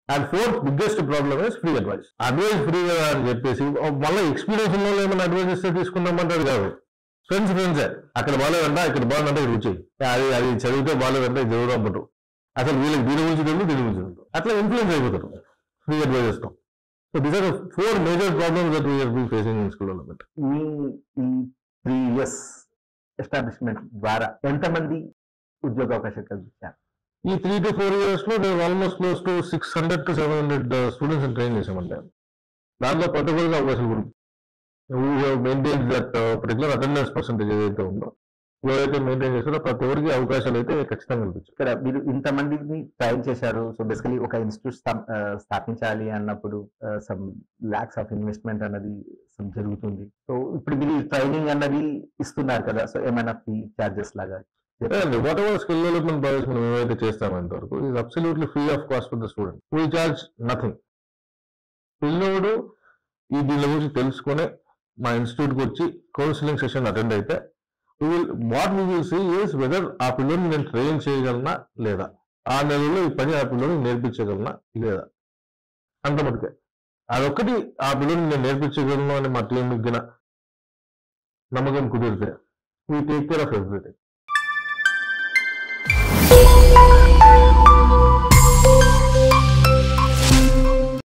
and fourth biggest problem is free advice advice free కదా అని చెప్పేసి ఓ మళ్ళీ ఎక్స్పీరియన్స్ ఉన్న వాళ్ళు ఏమైనా అడ్వైస్ ఇస్తే తీసుకుందామంటారు కాదు ఫ్రెండ్స్ ఫ్రెండ్సే అక్కడ బాగాలేదంట ఇక్కడ బాగుందంటే ఇక్కడ వచ్చేయి అది అది చదివితే బాగాలేదంటే ఇది చదువుదాం పట్టు అసలు వీళ్ళకి దీని గురించి తెలియదు దీని గురించి తెలియదు అట్లా ఇన్ఫ్లుయెన్స్ అయిపోతారు ఫ్రీ అడ్వైజ్ ఇస్తాం so these are four major problems that we are be facing in school development మీ ఈ త్రీ ఇయర్స్ ఎస్టాబ్లిష్మెంట్ ద్వారా ఎంతమంది ఉద్యోగ అవకాశాలు కల్పించారు ఈ త్రీ టు ఫోర్ ఇయర్స్ లో నేను almost close to six hundred to seven hundred students train చేసామంటే దాంట్లో ప్రతి ఒక్కరికి అవకాశాలు కూడా maintain that particular attendance percentage ఏదైతే ఉందో ఎవరైతే మెయింటైన్ చేస్తారో ప్రతి ఒక్కరికి అవకాశాలు అయితే ఖచ్చితంగా కల్పించారు ఇక్కడ మీరు ఇంతమందిని ట్రైన్ చేశారు సో బేసికలీ ఒక ఇన్స్టిట్యూట్ స్థాపించాలి అన్నప్పుడు సమ్ ల్యాక్స్ ఆఫ్ ఇన్వెస్ట్మెంట్ అన్నది some జరుగుతుంది సో ఇప్పుడు మీరు ట్రైనింగ్ అన్నది ఇస్తున్నారు కదా సో ఏమైనా ఫీ చార్జెస్ లాగా whatever skill development projects మనం ఏవైతే చేస్తామో ఇంతవరకు is absolutely free of cost for the student we charge nothing పిల్లోడు ఈ దీని గురించి తెలుసుకొని మా ఇన్స్టిట్యూట్కి వచ్చి కౌన్సిలింగ్ సెషన్ అటెండ్ అయితే will what we will see is whether ఆ పిల్లోని నేను ట్రైన్ చేయగలనా లేదా ఆ నెలలో ఈ పని ఆ పిల్లోని నేర్పించగలనా లేదా అంత మటుకే అదొక్కటి ఆ పిల్లోని నేను నేర్పించగలను అని మా టీం మిగిన నమ్మకం కుదిరితే we take care of everything